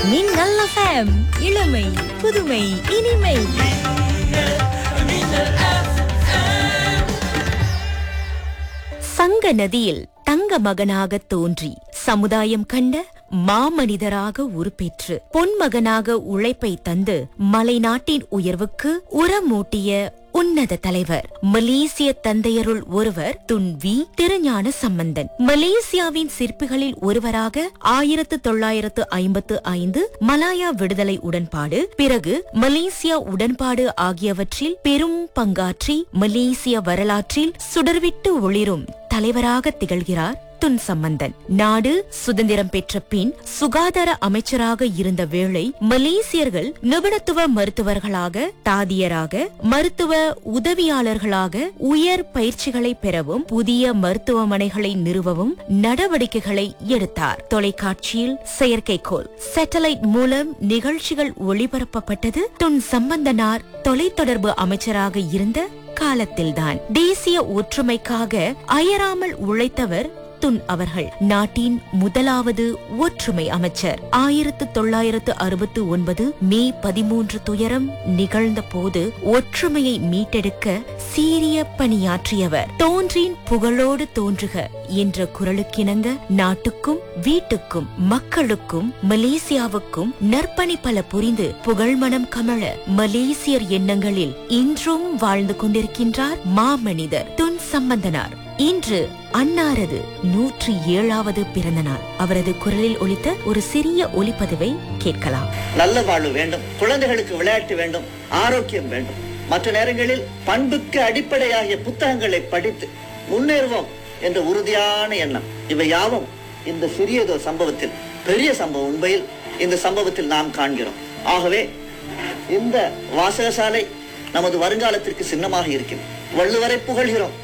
மின்னல் FM இளமை புதுமை இனிமை சங்க நதியில் தங்க மகனாக தோன்றி சமுதாயம் கண்ட மாமனிதராக உருப்பெற்று பொன்மகனாக உழைப்பை தந்து மலைநாட்டின் உயர்வுக்கு உரமூட்டிய உன்னத தலைவர் மலேசிய தந்தையருள் ஒருவர் துன்வி திருஞான சம்பந்தன் மலேசியாவின் சிற்பிகளில் ஒருவராக ஆயிரத்து தொள்ளாயிரத்து ஐம்பத்து ஐந்து மலாயா விடுதலை உடன்பாடு பிறகு மலேசியா உடன்பாடு ஆகியவற்றில் பெரும் பங்காற்றி மலேசிய வரலாற்றில் சுடர்விட்டு ஒளிரும் தலைவராக திகழ்கிறார் துன் சம்பந்தன் நாடு சுதந்திரம் பெற்ற பின் சுகாதார அமைச்சராக இருந்த வேளை மலேசியர்கள் நிபுணத்துவ மருத்துவர்களாக தாதியராக மருத்துவ உதவியாளர்களாக உயர் பயிற்சிகளை பெறவும் புதிய மருத்துவமனைகளை நிறுவவும் நடவடிக்கைகளை எடுத்தார் தொலைக்காட்சியில் செயற்கைக்கோள் சேட்டலைட் மூலம் நிகழ்ச்சிகள் ஒளிபரப்பப்பட்டது துன் சம்பந்தனார் தொலைத்தொடர்பு அமைச்சராக இருந்த காலத்தில்தான் தேசிய ஒற்றுமைக்காக அயராமல் உழைத்தவர் துன் அவர்கள் நாட்டின் முதலாவது ஒற்றுமை அமைச்சர் ஆயிரத்து தொள்ளாயிரத்து அறுபத்து ஒன்பது மே பதிமூன்று துயரம் நிகழ்ந்த போது ஒற்றுமையை மீட்டெடுக்க சீரிய பணியாற்றியவர் தோன்றின் புகழோடு தோன்றுக என்ற குரலுக்கிணங்க நாட்டுக்கும் வீட்டுக்கும் மக்களுக்கும் மலேசியாவுக்கும் நற்பணி பல புரிந்து புகழ்மணம் கமழ மலேசியர் எண்ணங்களில் இன்றும் வாழ்ந்து கொண்டிருக்கின்றார் மாமனிதர் துன் சம்பந்தனார் இன்று அன்னாரது நூற்றி ஏழாவது பிறந்த நாள் அவரது குரலில் ஒலித்த ஒரு சிறிய ஒலிப்பதிவை கேட்கலாம் நல்ல வாழ்வு வேண்டும் குழந்தைகளுக்கு விளையாட்டு வேண்டும் ஆரோக்கியம் வேண்டும் மற்ற நேரங்களில் பண்புக்கு அடிப்படையாகிய புத்தகங்களை படித்து முன்னேறுவோம் என்ற உறுதியான எண்ணம் இவை யாவும் இந்த சிறியதோ சம்பவத்தில் பெரிய சம்பவம் உண்மையில் இந்த சம்பவத்தில் நாம் காண்கிறோம் ஆகவே இந்த வாசகசாலை நமது வருங்காலத்திற்கு சின்னமாக இருக்கிறது வள்ளுவரை புகழ்கிறோம்